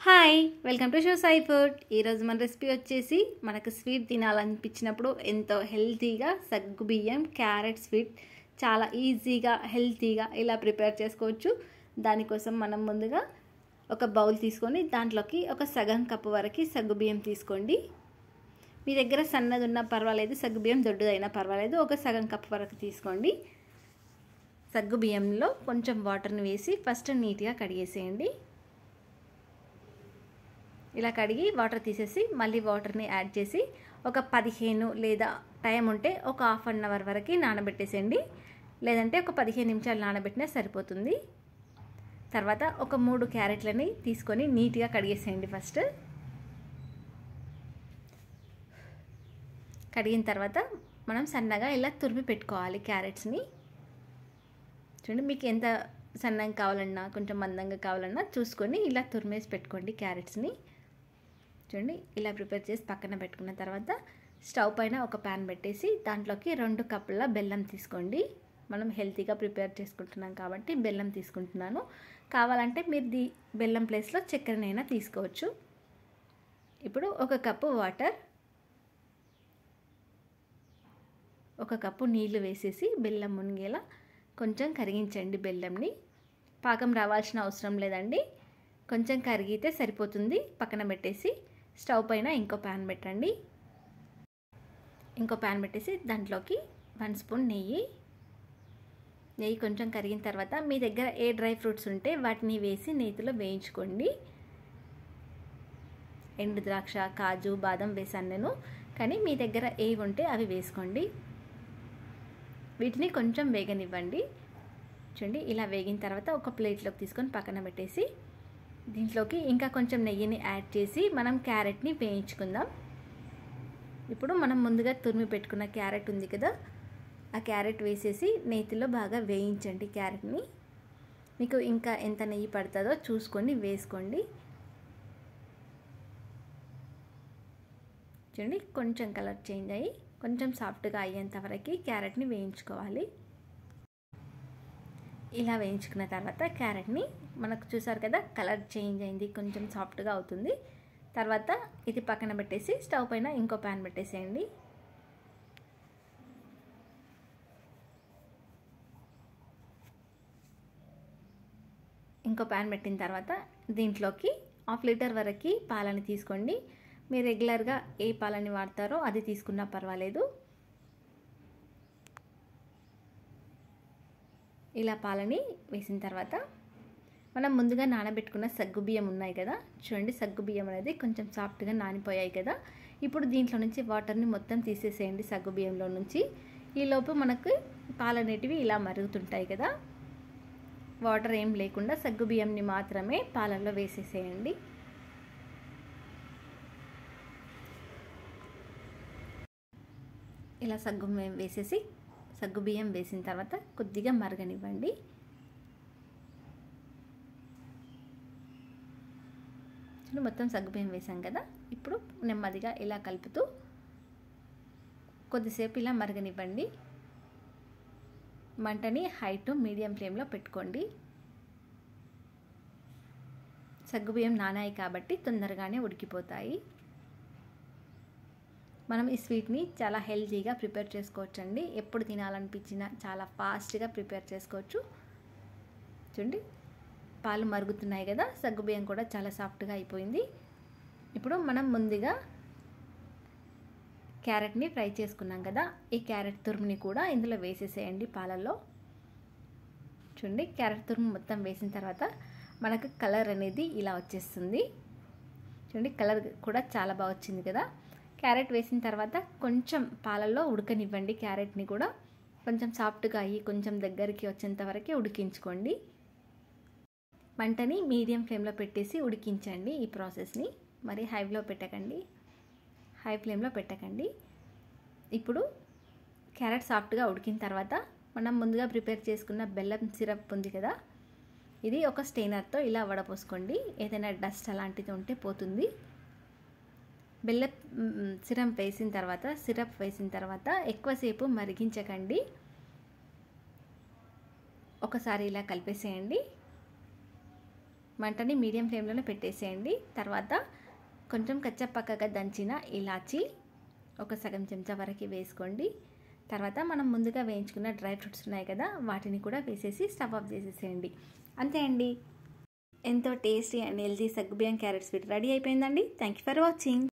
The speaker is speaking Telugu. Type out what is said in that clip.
hi welcome to show Sai food ఈరోజు మన రెసిపీ వచ్చేసి మనకు స్వీట్ తినాలనిపించినప్పుడు ఎంతో హెల్తీగా సగ్గు బియ్యం క్యారెట్ స్వీట్ చాలా ఈజీగా హెల్తీగా ఇలా ప్రిపేర్ చేసుకోవచ్చు దానికోసం మనం ముందుగా ఒక బౌల్ తీసుకొని దాంట్లోకి ఒక సగం కప్పు వరకు సగ్గు బియ్యం తీసుకోండి మీ దగ్గర సన్నది ఉన్నా పర్వాలేదు సగ్గు బియ్యం దొడ్డుదైనా పర్వాలేదు ఒక సగం కప్పు వరకు తీసుకోండి సగ్గు బియ్యంలో కొంచెం వాటర్ని వేసి ఫస్ట్ నీట్గా కడిగేసేయండి ఇలా కడిగి వాటర్ తీసేసి మళ్ళీ వాటర్ని యాడ్ చేసి ఒక పదిహేను లేదా టైం ఉంటే ఒక హాఫ్ అన్ అవర్ వరకు నానబెట్టేసేయండి లేదంటే ఒక పదిహేను నిమిషాలు నానబెట్టినా సరిపోతుంది తర్వాత ఒక మూడు క్యారెట్లని తీసుకొని నీట్గా కడిగేసేయండి ఫస్ట్ కడిగిన తర్వాత మనం సన్నగా ఇలా తురిమి పెట్టుకోవాలి క్యారెట్స్ని చూడండి మీకు ఎంత సన్నంగా కావాలన్నా కొంచెం మందంగా కావాలన్నా చూసుకొని ఇలా తురిమేసి పెట్టుకోండి క్యారెట్స్ని చూడండి ఇలా ప్రిపేర్ చేసి పక్కన పెట్టుకున్న తర్వాత స్టవ్ పైన ఒక ప్యాన్ పెట్టేసి దాంట్లోకి రెండు కప్పుల బెల్లం తీసుకోండి మనం హెల్తీగా ప్రిపేర్ చేసుకుంటున్నాం కాబట్టి బెల్లం తీసుకుంటున్నాను కావాలంటే మీరు ది బెల్లం ప్లేస్లో చక్కెరనైనా తీసుకోవచ్చు ఇప్పుడు ఒక కప్పు వాటర్ ఒక కప్పు నీళ్లు వేసేసి బెల్లం మునిగేలా కొంచెం కరిగించండి బెల్లంని పాకం రావాల్సిన అవసరం లేదండి కొంచెం కరిగితే సరిపోతుంది పక్కన పెట్టేసి స్టవ్ పైన ఇంకో ప్యాన్ పెట్టండి ఇంకో ప్యాన్ పెట్టేసి దాంట్లోకి వన్ స్పూన్ నెయ్యి నెయ్యి కొంచెం కరిగిన తర్వాత మీ దగ్గర ఏ డ్రై ఫ్రూట్స్ ఉంటే వాటిని వేసి నేతిలో వేయించుకోండి ఎండు ద్రాక్ష కాజు బాదం వేసాను నేను కానీ మీ దగ్గర ఏవి ఉంటే అవి వేసుకోండి వీటిని కొంచెం వేగనివ్వండి చూడండి ఇలా వేగిన తర్వాత ఒక ప్లేట్లోకి తీసుకొని పక్కన పెట్టేసి దీంట్లోకి ఇంకా కొంచెం నెయ్యిని యాడ్ చేసి మనం క్యారెట్ని వేయించుకుందాం ఇప్పుడు మనం ముందుగా తురిమి పెట్టుకున్న క్యారెట్ ఉంది కదా ఆ క్యారెట్ వేసేసి నేతిలో బాగా వేయించండి క్యారెట్ని మీకు ఇంకా ఎంత నెయ్యి పడుతుందో చూసుకొని వేసుకోండి చూడండి కొంచెం కలర్ చేంజ్ అయ్యి కొంచెం సాఫ్ట్గా అయ్యేంత వరకు క్యారెట్ని వేయించుకోవాలి ఇలా వేయించుకున్న తర్వాత క్యారెట్ని మనకు చూసారు కదా కలర్ చేంజ్ అయింది కొంచెం సాఫ్ట్గా అవుతుంది తర్వాత ఇది పక్కన పెట్టేసి స్టవ్ పైన ఇంకో ప్యాన్ పెట్టేసేయండి ఇంకో ప్యాన్ పెట్టిన తర్వాత దీంట్లోకి హాఫ్ లీటర్ వరకు పాలని తీసుకోండి మీరు రెగ్యులర్గా ఏ పాలని వాడతారో అది తీసుకున్నా పర్వాలేదు ఇలా పాలని వేసిన తర్వాత మనం ముందుగా నానబెట్టుకున్న సగ్గు బియ్యం ఉన్నాయి కదా చూడండి సగ్గు బియ్యం అనేది కొంచెం సాఫ్ట్గా నానిపోయాయి కదా ఇప్పుడు దీంట్లో నుంచి వాటర్ని మొత్తం తీసేసేయండి సగ్గు బియ్యంలో నుంచి ఈలోపు మనకు పాలు అనేటివి ఇలా మరుగుతుంటాయి కదా వాటర్ ఏం లేకుండా సగ్గు బియ్యంని మాత్రమే పాలల్లో వేసేసేయండి ఇలా సగ్గు బియ్యం వేసేసి సగ్గు బియ్యం వేసిన తర్వాత కొద్దిగా మరగనివ్వండి మొత్తం సగ్గు బియ్యం వేసాం కదా ఇప్పుడు నెమ్మదిగా ఇలా కలుపుతూ కొద్దిసేపు ఇలా మరగనివ్వండి మంటని హై టు మీడియం ఫ్లేమ్లో పెట్టుకోండి సగ్గుబియ్యం నానాయి కాబట్టి తొందరగానే ఉడికిపోతాయి మనం ఈ స్వీట్ని చాలా హెల్తీగా ప్రిపేర్ చేసుకోవచ్చండి ఎప్పుడు తినాలనిపించినా చాలా ఫాస్ట్గా ప్రిపేర్ చేసుకోవచ్చు చూడండి పాలు మరుగుతున్నాయి కదా సగ్గుబియ్యం కూడా చాలా సాఫ్ట్గా అయిపోయింది ఇప్పుడు మనం ముందుగా క్యారెట్ని ఫ్రై చేసుకున్నాం కదా ఈ క్యారెట్ తురుముని కూడా ఇందులో వేసేసేయండి పాలల్లో చూడండి క్యారెట్ తురుము మొత్తం వేసిన తర్వాత మనకు కలర్ అనేది ఇలా వచ్చేస్తుంది చూడండి కలర్ కూడా చాలా బాగా వచ్చింది కదా క్యారెట్ వేసిన తర్వాత కొంచెం పాలల్లో ఉడకనివ్వండి క్యారెట్ని కూడా కొంచెం సాఫ్ట్గా అయ్యి కొంచెం దగ్గరికి వచ్చేంత వరకే ఉడికించుకోండి మంటని మీడియం ఫ్లేమ్లో పెట్టేసి ఉడికించండి ఈ ప్రాసెస్ని మరి హైలో పెట్టకండి హై ఫ్లేమ్లో పెట్టకండి ఇప్పుడు క్యారెట్ సాఫ్ట్గా ఉడికిన తర్వాత మనం ముందుగా ప్రిపేర్ చేసుకున్న బెల్లం సిరప్ ఉంది కదా ఇది ఒక స్టెయినర్తో ఇలా వడపోసుకోండి ఏదైనా డస్ట్ అలాంటిది ఉంటే పోతుంది బెల్లం సిరప్ వేసిన తర్వాత సిరప్ వేసిన తర్వాత ఎక్కువసేపు మరిగించకండి ఒకసారి ఇలా కలిపేసేయండి మంటని మీడియం ఫ్లేమ్లోనే పెట్టేసేయండి తర్వాత కొంచెం కచ్చపక్కగా దంచిన ఇలాచి ఒక సగం చెంచా వరకు వేసుకోండి తర్వాత మనం ముందుగా వేయించుకున్న డ్రై ఫ్రూట్స్ ఉన్నాయి కదా వాటిని కూడా వేసేసి స్టవ్ ఆఫ్ చేసేసేయండి అంతే అండి ఎంతో టేస్టీ అండ్ హెల్తీ సగ్గుబియ్యం క్యారెట్ స్వీట్ రెడీ అయిపోయిందండి థ్యాంక్ యూ ఫర్ వాచింగ్